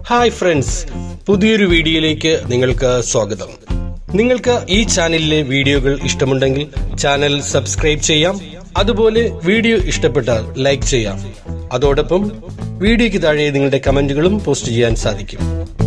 Hi friends പുതിയൊരു വീഡിയോയിലേക്ക് നിങ്ങൾക്ക് സ്വാഗതം നിങ്ങൾക്ക് ഈ ചാനലിലെ വീഡിയോകൾ ഇഷ്ടമുണ്ടെങ്കിൽ ചാനൽ സബ്സ്ക്രൈബ് ചെയ്യാം അതുപോലെ വീഡിയോ ഇഷ്ടപ്പെട്ടാൽ ലൈക്ക് ചെയ്യാം അതോടൊപ്പം വീഡിയോയ്ക്ക് താഴെ നിങ്ങളുടെ കമന്റുകളും പോസ്റ്റ് ചെയ്യാൻ സാധിക്കും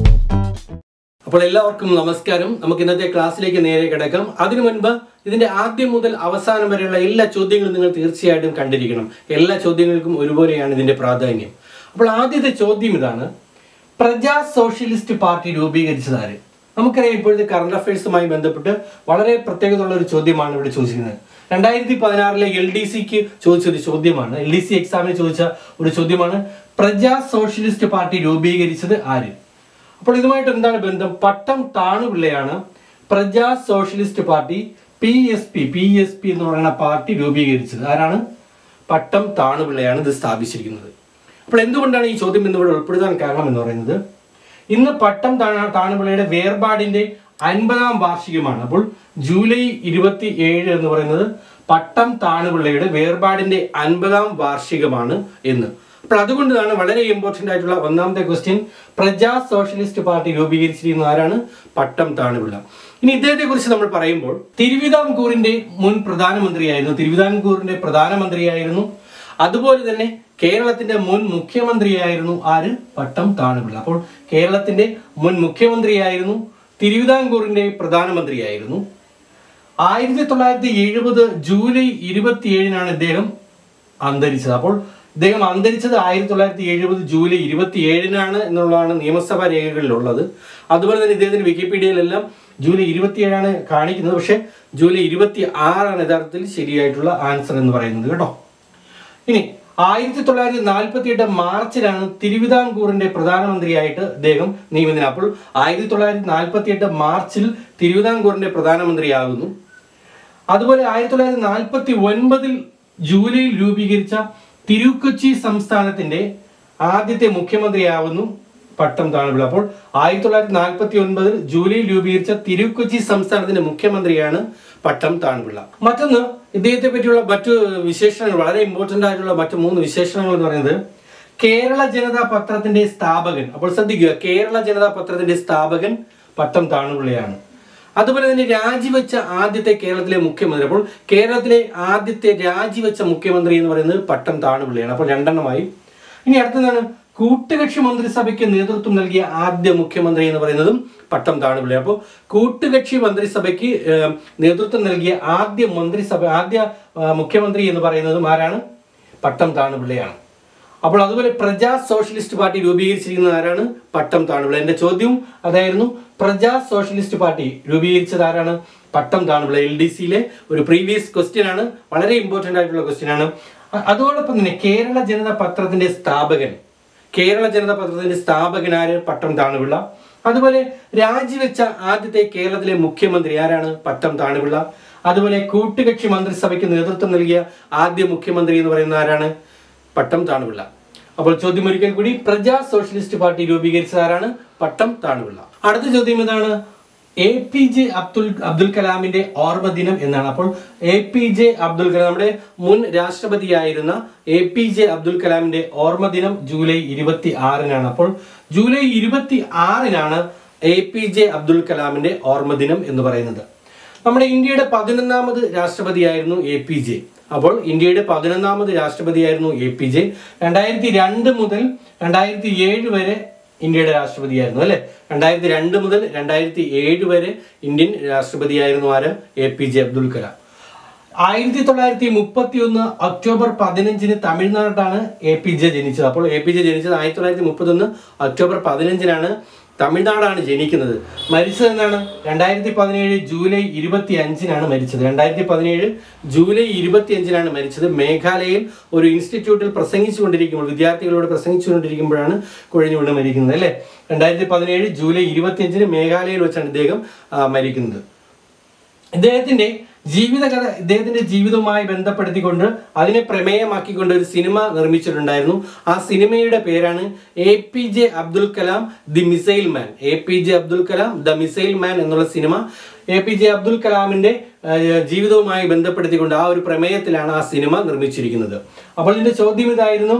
അപ്പോൾ എല്ലാവർക്കും നമസ്കാരം നമുക്ക് ഇന്നത്തെ ക്ലാസ്സിലേക്ക് നേരെ കിടക്കാം അതിനു മുൻപ് ഇതിന്റെ ആദ്യം മുതൽ അവസാനം വരെയുള്ള എല്ലാ ചോദ്യങ്ങളും നിങ്ങൾ തീർച്ചയായിട്ടും കണ്ടിരിക്കണം എല്ലാ ചോദ്യങ്ങൾക്കും ഒരുപോലെയാണ് ഇതിന്റെ പ്രാധാന്യം അപ്പോൾ ആദ്യത്തെ ചോദ്യം ഇതാണ് പ്രജാ സോഷ്യലിസ്റ്റ് പാർട്ടി രൂപീകരിച്ചതാര് നമുക്കറിയാം ഇപ്പോഴത്തെ കറണ്ട് അഫയേഴ്സുമായി ബന്ധപ്പെട്ട് വളരെ പ്രത്യേകതയുള്ള ഒരു ചോദ്യമാണ് ഇവിടെ ചോദിച്ചിരിക്കുന്നത് രണ്ടായിരത്തി പതിനാറിലെ എൽ ഡി സിക്ക് ചോദിച്ചൊരു ചോദ്യമാണ് എൽ ഡി സി എക്സാമിന് ചോദിച്ച ഒരു ചോദ്യമാണ് പ്രജാ സോഷ്യലിസ്റ്റ് പാർട്ടി രൂപീകരിച്ചത് ആര് അപ്പോൾ ഇതുമായിട്ട് എന്താണ് ബന്ധം പട്ടം താണുപിള്ളയാണ് Praja socialist party P S P P S P എന്ന് പറയുന്ന പാർട്ടി രൂപീകരിച്ചത് ആരാണ് പട്ടം താണുപിള്ളയാണ് ഇത് സ്ഥാപിച്ചിരിക്കുന്നത് അപ്പോൾ എന്തുകൊണ്ടാണ് ഈ ചോദ്യം ഇന്നിവിടെ ഉൾപ്പെടുത്താൻ കാരണം എന്ന് പറയുന്നത് ഇന്ന് പട്ടം താണ താണുപിള്ളയുടെ വേർപാടിന്റെ അൻപതാം വാർഷികമാണ് അപ്പോൾ ജൂലൈ ഇരുപത്തി ഏഴ് എന്ന് പറയുന്നത് പട്ടം താണുപിള്ളയുടെ വേർപാടിന്റെ അൻപതാം വാർഷികമാണ് എന്ന് അപ്പോൾ അതുകൊണ്ടാണ് വളരെ ഇമ്പോർട്ടന്റ് ആയിട്ടുള്ള ഒന്നാമത്തെ ക്വസ്റ്റ്യൻ പ്രജാ സോഷ്യലിസ്റ്റ് പാർട്ടി രൂപീകരിച്ചിരിക്കുന്ന ആരാണ് പട്ടം താണുപിള്ള ഇനി ഇദ്ദേഹത്തെ കുറിച്ച് നമ്മൾ പറയുമ്പോൾ തിരുവിതാംകൂറിന്റെ മുൻ പ്രധാനമന്ത്രിയായിരുന്നു തിരുവിതാംകൂറിന്റെ പ്രധാനമന്ത്രിയായിരുന്നു അതുപോലെ തന്നെ കേരളത്തിന്റെ മുൻ മുഖ്യമന്ത്രിയായിരുന്നു ആര് പട്ടം താണുപിള്ള അപ്പോൾ കേരളത്തിന്റെ മുൻ മുഖ്യമന്ത്രിയായിരുന്നു തിരുവിതാംകൂറിന്റെ പ്രധാനമന്ത്രിയായിരുന്നു ആയിരത്തി തൊള്ളായിരത്തി എഴുപത് ജൂലൈ ഇരുപത്തിയേഴിനാണ് ഇദ്ദേഹം അന്തരിച്ചത് അപ്പോൾ ഇദ്ദേഹം അന്തരിച്ചത് ആയിരത്തി തൊള്ളായിരത്തി എഴുപത് ജൂലൈ ഇരുപത്തി ഏഴിനാണ് എന്നുള്ളതാണ് നിയമസഭാ രേഖകളിലുള്ളത് അതുപോലെ തന്നെ ഇദ്ദേഹത്തിന്റെ വിക്കിപീഡിയയിലെല്ലാം ജൂലൈ ഇരുപത്തിയേഴാണ് കാണിക്കുന്നത് പക്ഷേ ജൂലൈ ഇരുപത്തി ആറാണ് യഥാർത്ഥത്തിൽ ശരിയായിട്ടുള്ള ആൻസർ എന്ന് പറയുന്നത് കേട്ടോ ഇനി ആയിരത്തി തൊള്ളായിരത്തി നാൽപ്പത്തി എട്ട് മാർച്ചിലാണ് തിരുവിതാംകൂറിന്റെ പ്രധാനമന്ത്രിയായിട്ട് അദ്ദേഹം നിയമിതന അപ്പോൾ ആയിരത്തി തൊള്ളായിരത്തി നാൽപ്പത്തി എട്ട് മാർച്ചിൽ തിരുവിതാംകൂറിന്റെ പ്രധാനമന്ത്രിയാകുന്നു അതുപോലെ ആയിരത്തി തൊള്ളായിരത്തി നാൽപ്പത്തി ഒൻപതിൽ ജൂലൈയിൽ രൂപീകരിച്ച തിരുക്കൊച്ചി സംസ്ഥാനത്തിന്റെ ആദ്യത്തെ മുഖ്യമന്ത്രിയാവുന്നു പട്ടം താണുപിള്ള അപ്പോൾ ആയിരത്തി തൊള്ളായിരത്തി നാൽപ്പത്തി ഒൻപതിൽ ജൂലൈയിൽ രൂപീകരിച്ച തിരുക്കൊച്ചി സംസ്ഥാനത്തിന്റെ മുഖ്യമന്ത്രിയാണ് പട്ടം താണുപിള്ള മറ്റൊന്ന് ഇദ്ദേഹത്തെ പറ്റിയുള്ള മറ്റു വിശേഷണങ്ങൾ വളരെ ഇമ്പോർട്ടന്റ് ആയിട്ടുള്ള മറ്റു മൂന്ന് വിശേഷണങ്ങൾ എന്ന് പറയുന്നത് കേരള ജനതാ പത്രത്തിന്റെ സ്ഥാപകൻ അപ്പോൾ ശ്രദ്ധിക്കുക കേരള ജനതാ പത്രത്തിന്റെ സ്ഥാപകൻ പട്ടം താണുപിള്ളയാണ് അതുപോലെ തന്നെ രാജിവെച്ച ആദ്യത്തെ കേരളത്തിലെ മുഖ്യമന്ത്രി അപ്പോൾ കേരളത്തിലെ ആദ്യത്തെ രാജിവെച്ച മുഖ്യമന്ത്രി എന്ന് പറയുന്നത് പട്ടം താണുപിള്ളയാണ് അപ്പോൾ രണ്ടെണ്ണമായി ഇനി അടുത്തതാണ് കൂട്ടുകക്ഷി മന്ത്രിസഭയ്ക്ക് നേതൃത്വം നൽകിയ ആദ്യ മുഖ്യമന്ത്രി എന്ന് പറയുന്നതും പട്ടം താണുപിള്ളി അപ്പോൾ കൂട്ടുകക്ഷി മന്ത്രിസഭയ്ക്ക് ഏഹ്, നേതൃത്വം നൽകിയ ആദ്യ മന്ത്രിസഭ ആദ്യ ആ, മുഖ്യമന്ത്രി എന്ന് പറയുന്നതും ആരാണ് പട്ടം താണുപിള്ളയാണ് അപ്പോൾ അതുപോലെ പ്രജാ സോഷ്യലിസ്റ്റ് പാർട്ടി രൂപീകരിച്ചിരിക്കുന്നത് ആരാണ് പട്ടം താണുപിള്ള എന്റെ ചോദ്യവും അതായിരുന്നു പ്രജാ സോഷ്യലിസ്റ്റ് പാർട്ടി രൂപീകരിച്ചത് ആരാണ് പട്ടം താണുപിള്ള എൽ ഡി സിയിലെ ഒരു പ്രീവിയസ് ക്വസ്റ്റ്യൻ ആണ് വളരെ ഇമ്പോർട്ടന്റ് ആയിട്ടുള്ള ക്വസ്റ്റ്യൻ ആണ് അ- അതോടൊപ്പം തന്നെ കേരള ജനത പത്രത്തിന്റെ സ്ഥാപകൻ കേരള ജനത പത്രത്തിന്റെ സ്ഥാപകൻ ആര് പട്ടം താണുപിള്ള അതുപോലെ രാജിവെച്ച ആദ്യത്തെ കേരളത്തിലെ മുഖ്യമന്ത്രി ആരാണ് പട്ടം താണുപിള്ള അതുപോലെ കൂട്ടുകക്ഷി മന്ത്രിസഭയ്ക്ക് നേതൃത്വം നൽകിയ ആദ്യ മുഖ്യമന്ത്രി എന്ന് പറയുന്ന ആരാണ് പട്ടം താണുപിള്ള അപ്പോൾ ചോദ്യം ഒരിക്കൽ കൂടി പ്രജാ സോഷ്യലിസ്റ്റ് പാർട്ടി രൂപീകരിച്ചത് ആരാണ് പട്ടം താണുപിള്ള അടുത്ത ചോദ്യം ഇതാണ് A P J Abdul Abdul കലാമിന്റെ ഓർമ്മ ദിനം എന്നാണ് അപ്പോൾ A P J Abdul Kalam നമ്മുടെ മുൻ രാഷ്ട്രപതിയായിരുന്ന എ പി ജെ അബ്ദുൽ കലാമിന്റെ ഓർമ്മ ദിനം ജൂലൈ ഇരുപത്തി ആറിനാണ് അപ്പോൾ ജൂലൈ ഇരുപത്തി ആറിനാണ് എ പി ജെ അബ്ദുൽ കലാമിന്റെ ഓർമ്മ ദിനം എന്ന് പറയുന്നത് നമ്മുടെ ഇന്ത്യയുടെ പതിനൊന്നാമത് രാഷ്ട്രപതിയായിരുന്നു എ പി ജെ അപ്പോൾ ഇന്ത്യയുടെ പതിനൊന്നാമത് രാഷ്ട്രപതിയായിരുന്നു എ പി ജെ രണ്ടായിരത്തി രണ്ട് മുതൽ രണ്ടായിരത്തി ഏഴ് വരെ ഇന്ത്യയുടെ രാഷ്ട്രപതിയായിരുന്നു അല്ലെ രണ്ടായിരത്തി രണ്ട് മുതൽ രണ്ടായിരത്തി ഏഴ് വരെ ഇന്ത്യൻ രാഷ്ട്രപതിയായിരുന്നു ആര് A P J Abdul Kalam ആയിരത്തി തൊള്ളായിരത്തി മുപ്പത്തി ഒന്ന് ഒക്ടോബർ പതിനഞ്ചിന് തമിഴ്നാടാണ് എ പി ജെ ജനിച്ചത് അപ്പോൾ എ പി ജെ ജനിച്ചത് ആയിരത്തി തൊള്ളായിരത്തി മുപ്പത്തി ഒന്ന് ഒക്ടോബർ പതിനഞ്ചിനാണ് തമിഴ്നാടാണ് ജനിക്കുന്നത് മരിച്ചത് എന്നാണ് രണ്ടായിരത്തി പതിനേഴ് ജൂലൈ ഇരുപത്തി അഞ്ചിനാണ് മരിച്ചത് രണ്ടായിരത്തി പതിനേഴ് ജൂലൈ ഇരുപത്തി അഞ്ചിനാണ് മരിച്ചത് മേഘാലയയിൽ ഒരു ഇൻസ്റ്റിറ്റ്യൂട്ടിൽ പ്രസംഗിച്ചുകൊണ്ടിരിക്കുമ്പോൾ വിദ്യാർത്ഥികളോട് പ്രസംഗിച്ചുകൊണ്ടിരിക്കുമ്പോഴാണ് കുഴഞ്ഞു വീണ് മരിക്കുന്നത് അല്ലേ രണ്ടായിരത്തി പതിനേഴ് ജൂലൈ ഇരുപത്തി അഞ്ചിന് മേഘാലയയിൽ വെച്ചാണ് ഇദ്ദേഹം ആ, മരിക്കുന്നത് ഇദ്ദേഹത്തിന്റെ ജീവിതകഥ ഇദ്ദേഹത്തിന്റെ ജീവിതവുമായി ബന്ധപ്പെടുത്തിക്കൊണ്ട് അതിനെ പ്രമേയമാക്കിക്കൊണ്ട് ഒരു സിനിമ നിർമ്മിച്ചിട്ടുണ്ടായിരുന്നു ആ സിനിമയുടെ പേരാണ് A P J Abdul Kalam the missile man A P J Abdul Kalam the missile man എന്നുള്ള സിനിമ എ പി ജെ അബ്ദുൽ കലാമിന്റെ ആ, ജീവിതവുമായി ബന്ധപ്പെടുത്തിക്കൊണ്ട് ആ ഒരു പ്രമേയത്തിലാണ് ആ സിനിമ നിർമ്മിച്ചിരിക്കുന്നത് അപ്പോൾ ഇതിന്റെ ചോദ്യം ഇതായിരുന്നു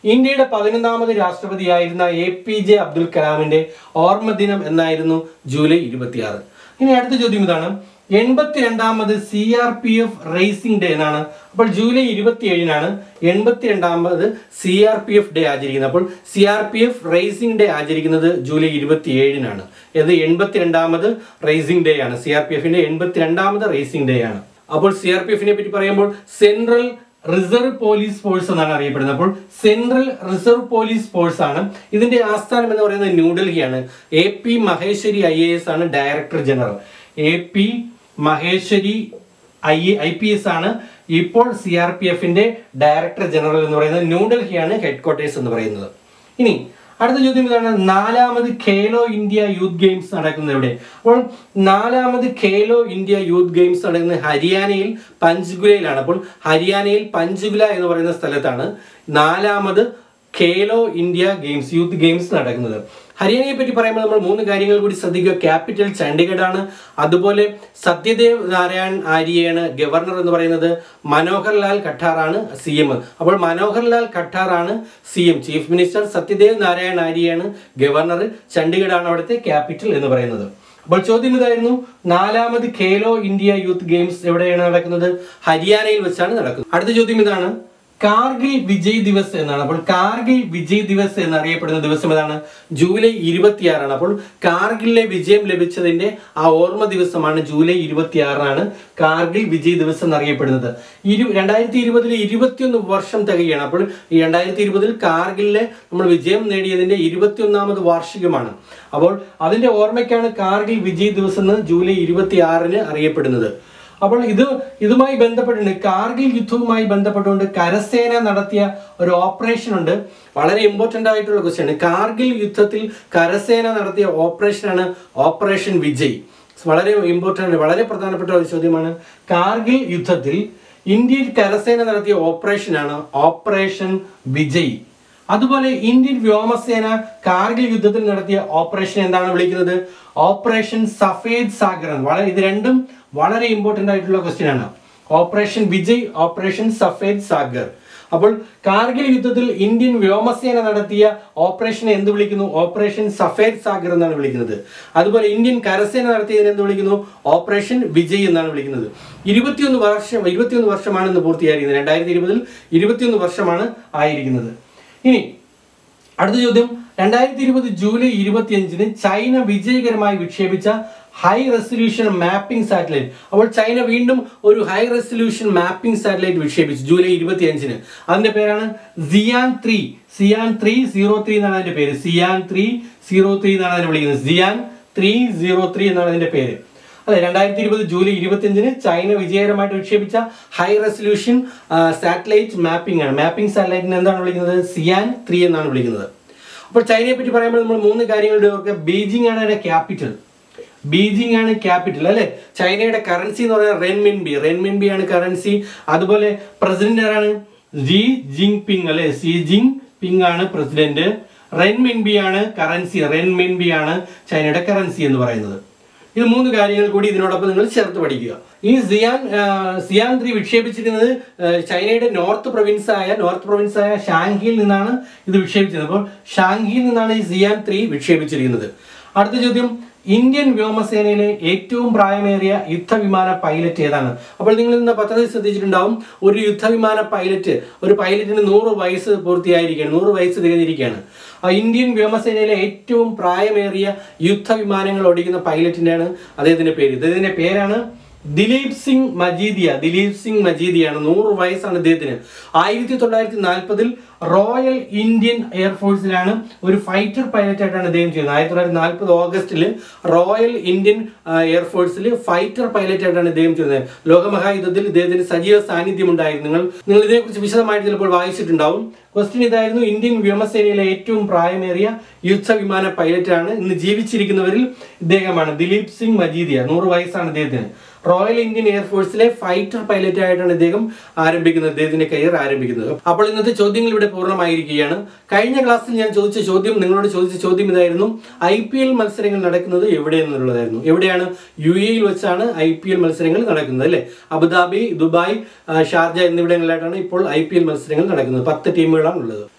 ഇന്ത്യയുടെ പതിനൊന്നാമത് രാഷ്ട്രപതിയായിരുന്ന എ പി ജെ അബ്ദുൽ കലാമിന്റെ ഓർമ്മ ദിനം എന്നായിരുന്നു ജൂലൈ ഇരുപത്തിയാറ് ഇനി അടുത്ത ചോദ്യം ഇതാണ് എൺപത്തിരണ്ടാമത് C R P F raising day എന്നാണ് അപ്പോൾ ജൂലൈ ഇരുപത്തിയേഴിനാണ് എൺപത്തിരണ്ടാമത് C R P F day ആചരിക്കുന്നത് അപ്പോൾ C R P F raising day ആചരിക്കുന്നത് ജൂലൈ ഇരുപത്തിയേഴിനാണ് ഇത് എൺപത്തിരണ്ടാമത് റേസിംഗ് ഡേ ആണ് സി ആർ പി എഫിന്റെ എൺപത്തിരണ്ടാമത് റേസിംഗ് ഡേ ആണ് അപ്പോൾ സി ആർ പി എഫിനെ പറ്റി പറയുമ്പോൾ സെൻട്രൽ റിസർവ് പോലീസ് ഫോഴ്സ് എന്നാണ് അറിയപ്പെടുന്നത് അപ്പോൾ സെൻട്രൽ റിസർവ് പോലീസ് ഫോഴ്സ് ആണ് ഇതിന്റെ ആസ്ഥാനം എന്ന് പറയുന്നത് ന്യൂഡൽഹിയാണ് A P Maheshwari I A S ആണ് director general A P Maheshwari I I P S ആണ് ഇപ്പോൾ സി ആർ പി എഫിന്റെ ഡയറക്ടർ ജനറൽ എന്ന് പറയുന്നത് ന്യൂഡൽഹിയാണ് ഹെഡ് ക്വാർട്ടേഴ്സ് എന്ന് പറയുന്നത് ഇനി അടുത്ത ചോദ്യം ഇതാണ് നാലാമത് ഖേലോ ഇന്ത്യ യൂത്ത് ഗെയിംസ് നടക്കുന്നത് എവിടെ അപ്പോൾ നാലാമത് ഖേലോ ഇന്ത്യ യൂത്ത് ഗെയിംസ് നടക്കുന്നത് ഹരിയാനയിൽ പഞ്ച്ഗുലയിലാണ് അപ്പോൾ ഹരിയാനയിൽ പഞ്ച്ഗുല എന്ന് പറയുന്ന സ്ഥലത്താണ് നാലാമത് Khelo India games youth games നടക്കുന്നത് ഹരിയാനയെ പറ്റി പറയുമ്പോൾ നമ്മൾ മൂന്ന് കാര്യങ്ങൾ കൂടി ശ്രദ്ധിക്കുക ക്യാപിറ്റൽ ചണ്ഡീഗഡ് ആണ് അതുപോലെ സത്യദേവ് നാരായൺ ആര്യയാണ് ഗവർണർ എന്ന് പറയുന്നത് മനോഹർ ലാൽ ഖട്ടാറാണ് സി എം അപ്പോൾ മനോഹർ ലാൽ ഖട്ടാറാണ് C M chief minister Satyadev Narayan ആര്യയാണ് ഗവർണർ ചണ്ഡീഗഡ് ആണ് അവിടുത്തെ ക്യാപിറ്റൽ എന്ന് പറയുന്നത് അപ്പോൾ ചോദ്യം ഇതായിരുന്നു നാലാമത് ഖേലോ ഇന്ത്യ യൂത്ത് ഗെയിംസ് എവിടെയാണ് നടക്കുന്നത് ഹരിയാനയിൽ വെച്ചാണ് നടക്കുന്നത് അടുത്ത ചോദ്യം ഇതാണ് കാർഗിൽ വിജയ് ദിവസ് എന്നാണ് അപ്പോൾ കാർഗിൽ വിജയ് ദിവസ് എന്നറിയപ്പെടുന്ന ദിവസം ഏതാണ് ജൂലൈ ഇരുപത്തിയാറാണ് അപ്പോൾ കാർഗിലിലെ വിജയം ലഭിച്ചതിന്റെ ആ ഓർമ്മ ദിവസമാണ് ജൂലൈ ഇരുപത്തിയാറിനാണ് കാർഗിൽ വിജയ് ദിവസ് എന്നറിയപ്പെടുന്നത് ഇരു രണ്ടായിരത്തി ഇരുപതിൽ ഇരുപത്തിയൊന്ന് വർഷം തികയാണ് അപ്പോൾ ഈ രണ്ടായിരത്തി ഇരുപതിൽ കാർഗിലിലെ നമ്മൾ വിജയം നേടിയതിന്റെ ഇരുപത്തിയൊന്നാമത് വാർഷികമാണ് അപ്പോൾ അതിന്റെ ഓർമ്മയ്ക്കാണ് കാർഗിൽ വിജയ് ദിവസ് എന്ന് ജൂലൈ ഇരുപത്തിയാറിന് അറിയപ്പെടുന്നത് അപ്പോൾ ഇത് ഇതുമായി ബന്ധപ്പെട്ടുണ്ട് കാർഗിൽ യുദ്ധവുമായി ബന്ധപ്പെട്ടുകൊണ്ട് കരസേന നടത്തിയ ഒരു ഓപ്പറേഷൻ ഉണ്ട് വളരെ ഇമ്പോർട്ടൻ്റ് ആയിട്ടുള്ള ക്വസ്റ്റ്യൻ കാർഗിൽ യുദ്ധത്തിൽ കരസേന നടത്തിയ ഓപ്പറേഷനാണ് ഓപ്പറേഷൻ വിജയ് വളരെ ഇമ്പോർട്ടൻ്റ് വളരെ പ്രധാനപ്പെട്ട ഒരു ചോദ്യമാണ് കാർഗിൽ യുദ്ധത്തിൽ ഇന്ത്യൻ കരസേന നടത്തിയ ഓപ്പറേഷനാണ് ഓപ്പറേഷൻ വിജയ് അതുപോലെ ഇന്ത്യൻ വ്യോമസേന കാർഗിൽ യുദ്ധത്തിൽ നടത്തിയ ഓപ്പറേഷൻ എന്താണ് വിളിക്കുന്നത് ഓപ്പറേഷൻ സഫേദ് സാഗർ എന്ന്. വളരെ ഇത് രണ്ടും വളരെ ഇമ്പോർട്ടൻ്റ് ആയിട്ടുള്ള ക്വസ്റ്റ്യൻ ആണ് ഓപ്പറേഷൻ വിജയ് ഓപ്പറേഷൻ സഫേദ് സാഗർ അപ്പോൾ കാർഗിൽ യുദ്ധത്തിൽ ഇന്ത്യൻ വ്യോമസേന നടത്തിയ ഓപ്പറേഷനെ എന്ത് വിളിക്കുന്നു ഓപ്പറേഷൻ സഫേദ് സാഗർ എന്നാണ് വിളിക്കുന്നത് അതുപോലെ ഇന്ത്യൻ കരസേന നടത്തിയതിനെ എന്ത് വിളിക്കുന്നു ഓപ്പറേഷൻ വിജയ് എന്നാണ് വിളിക്കുന്നത് ഇരുപത്തിയൊന്ന് വർഷം ഇരുപത്തിയൊന്ന് വർഷമാണ് ഇന്ന് പൂർത്തിയായിരിക്കുന്നത് രണ്ടായിരത്തി ഇരുപതിൽ ഇരുപത്തിയൊന്ന് വർഷമാണ് ആയിരിക്കുന്നത് ഇനി അടുത്ത ചോദ്യം രണ്ടായിരത്തി ഇരുപത് ജൂലൈ ഇരുപത്തിയഞ്ചിന് ചൈന വിജയകരമായി വിക്ഷേപിച്ച ഹൈ റെസൊല്യൂഷൻ മാപ്പിംഗ് സാറ്റലൈറ്റ് അപ്പോൾ ചൈന വീണ്ടും ഒരു ഹൈ റെസൊല്യൂഷൻ മാപ്പിംഗ് സാറ്റലൈറ്റ് വിക്ഷേപിച്ചു ജൂലൈ ഇരുപത്തിയഞ്ചിന് അതിന്റെ പേരാണ് Xian three Xian three zero three എന്നാണ് അതിന്റെ പേര് സിയാൻ ത്രീ സീറോ ത്രീ എന്നാണ് അതിനെ വിളിക്കുന്നത് സിയാൻ ത്രീ സീറോ ത്രീ എന്നാണ് അതിന്റെ പേര് അതെ രണ്ടായിരത്തി ഇരുപത് ജൂലൈ ഇരുപത്തിയഞ്ചിന് ചൈന വിജയകരമായിട്ട് വിക്ഷേപിച്ച ഹൈ റെസൊല്യൂഷൻ സാറ്റലൈറ്റ് മാപ്പിംഗ് ആണ് മാപ്പിംഗ് സാറ്റലൈറ്റിനെ എന്താണ് വിളിക്കുന്നത് സിയാൻ ത്രീ എന്നാണ് വിളിക്കുന്നത് അപ്പോൾ ചൈനയെ പറ്റി പറയുമ്പോൾ നമ്മൾ മൂന്ന് കാര്യങ്ങളുടെ ഓർക്കുക ബീജിംഗ് ആണ് അതിന്റെ ക്യാപിറ്റൽ ബീജിംഗ് ആണ് ക്യാപിറ്റൽ അല്ലെ ചൈനയുടെ കറൻസി എന്ന് പറയുന്നത് റെൻമിൻബി റെൻമിൻബി ആണ് കറൻസി അതുപോലെ പ്രസിഡന്റ് ആരാണ് ജി ജിങ് പിങ് അല്ലെ സി ജിങ് പിങ് ആണ് പ്രസിഡന്റ് റെൻമിൻബി ആണ് കറൻസി റെൻമിൻബി ആണ് ചൈനയുടെ കറൻസി എന്ന് പറയുന്നത് ഇത് മൂന്ന് കാര്യങ്ങൾ കൂടി ഇതിനോടൊപ്പം നിങ്ങൾ ചേർത്ത് പഠിക്കുക ഈ സിയാൻ ആ, സിയാൻ ത്രീ വിക്ഷേപിച്ചിരുന്നത് ആ, ചൈനയുടെ നോർത്ത് പ്രൊവിൻസ് ആയ നോർത്ത് പ്രൊവിൻസ് ആയ ഷാങ്ഹിയിൽ നിന്നാണ് ഇത് വിക്ഷേപിച്ചത് അപ്പോൾ ഷാങ്ഹിയിൽ നിന്നാണ് ഈ സിയാൻ ത്രീ വിക്ഷേപിച്ചിരിക്കുന്നത് അടുത്ത ചോദ്യം ഇന്ത്യൻ വ്യോമസേനയിലെ ഏറ്റവും പ്രായമേറിയ യുദ്ധവിമാന പൈലറ്റ് ഏതാണ് അപ്പോൾ നിങ്ങൾ ഇന്ന് പദ്ധതി ശ്രദ്ധിച്ചിട്ടുണ്ടാവും ഒരു യുദ്ധവിമാന പൈലറ്റ് ഒരു പൈലറ്റിന് നൂറ് വയസ്സ് പൂർത്തിയായിരിക്കുകയാണ് നൂറ് വയസ്സ് തികഞ്ഞിരിക്കുകയാണ് ആ ഇന്ത്യൻ വ്യോമസേനയിലെ ഏറ്റവും പ്രായമേറിയ യുദ്ധവിമാനങ്ങൾ ഓടിക്കുന്ന പൈലറ്റിൻ്റെയാണ് അദ്ദേഹത്തിന്റെ പേര് ഇദ്ദേഹത്തിന്റെ പേരാണ് ദിലീപ് സിംഗ് മജീദിയ ദിലീപ് സിംഗ് മജീദിയാണ് നൂറ് വയസ്സാണ് ഇദ്ദേഹത്തിന് ആയിരത്തി തൊള്ളായിരത്തി നാൽപ്പതിൽ റോയൽ ഇന്ത്യൻ എയർഫോഴ്സിലാണ് ഒരു ഫൈറ്റർ പൈലറ്റ് ആയിട്ടാണ് ഇദ്ദേഹം ചെയ്യുന്നത് ആയിരത്തി തൊള്ളായിരത്തി നാൽപ്പത് ഓഗസ്റ്റിൽ റോയൽ ഇന്ത്യൻ ആ, എയർഫോഴ്സിൽ ഫൈറ്റർ പൈലറ്റ് ആയിട്ടാണ് ഇദ്ദേഹം ചെയ്യുന്നത് ലോകമഹായുദ്ധത്തിൽ ഇദ്ദേഹത്തിന് സജീവ സാന്നിധ്യം ഉണ്ടായിരുന്നു നിങ്ങൾ നിങ്ങൾ ഇതിനെക്കുറിച്ച് വിശദമായിട്ട് ചിലപ്പോൾ വായിച്ചിട്ടുണ്ടാവും ക്വസ്റ്റ്യൻ ഇതായിരുന്നു ഇന്ത്യൻ വ്യോമസേനയിലെ ഏറ്റവും പ്രായമേറിയ യുദ്ധവിമാന പൈലറ്റാണ് ഇന്ന് ജീവിച്ചിരിക്കുന്നവരിൽ ഇദ്ദേഹമാണ് ദിലീപ് സിംഗ് മജീദിയ നൂറ് വയസ്സാണ് ഇദ്ദേഹത്തിന് റോയൽ ഇന്ത്യൻ എയർഫോഴ്സിലെ ഫൈറ്റർ പൈലറ്റ് ആയിട്ടാണ് ഇദ്ദേഹം ആരംഭിക്കുന്നത് ഇദ്ദേഹത്തിന്റെ കരിയർ ആരംഭിക്കുന്നത് അപ്പോൾ ഇന്നത്തെ ചോദ്യങ്ങൾ ഇവിടെ പൂർണ്ണമായിരിക്കുകയാണ് കഴിഞ്ഞ ക്ലാസ്സിൽ ഞാൻ ചോദിച്ച ചോദ്യം നിങ്ങളോട് ചോദിച്ച ചോദ്യം ഇതായിരുന്നു ഐ പി എൽ മത്സരങ്ങൾ നടക്കുന്നത് എവിടെ എന്നുള്ളതായിരുന്നു എവിടെയാണ് യു എയിൽ വെച്ചാണ് ഐ പി എൽ മത്സരങ്ങൾ നടക്കുന്നത് അല്ലേ അബുദാബി ദുബായ് ആ, ഷാർജ എന്നിവിടങ്ങളിലായിട്ടാണ് ഇപ്പോൾ ഐ പി എൽ മത്സരങ്ങൾ നടക്കുന്നത് പത്ത് ടീമുകളാണ് ഉള്ളത്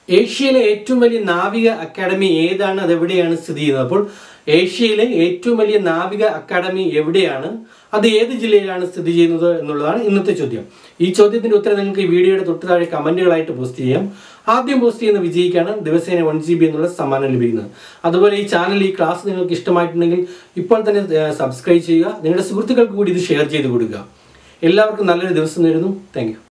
ഏഷ്യയിലെ ഏറ്റവും വലിയ നാവിക അക്കാദമി ഏതാണ് അത് എവിടെയാണ് സ്ഥിതി ചെയ്യുന്നത് അപ്പോൾ ഏഷ്യയിലെ ഏറ്റവും വലിയ നാവിക അക്കാദമി എവിടെയാണ് അത് ഏത് ജില്ലയിലാണ് സ്ഥിതി ചെയ്യുന്നത് എന്നുള്ളതാണ് ഇന്നത്തെ ചോദ്യം ഈ ചോദ്യത്തിന്റെ ഉത്തരം നിങ്ങൾക്ക് ഈ വീഡിയോയുടെ തൊട്ട് താഴെ കമന്റുകളായിട്ട് പോസ്റ്റ് ചെയ്യാം ആദ്യം പോസ്റ്റ് ചെയ്യുന്ന വിജയിക്കാണ് ദിവസേന വൺ ജി ബി എന്നുള്ള സമ്മാനം ലഭിക്കുന്നത് അതുപോലെ ഈ ചാനൽ ഈ ക്ലാസ് നിങ്ങൾക്ക് ഇഷ്ടമായിട്ടുണ്ടെങ്കിൽ ഇപ്പോൾ തന്നെ സബ്സ്ക്രൈബ് ചെയ്യുക നിങ്ങളുടെ സുഹൃത്തുക്കൾക്ക് കൂടി ഇത് ഷെയർ ചെയ്ത് കൊടുക്കുക എല്ലാവർക്കും നല്ലൊരു ദിവസം നേരുന്നു താങ്ക്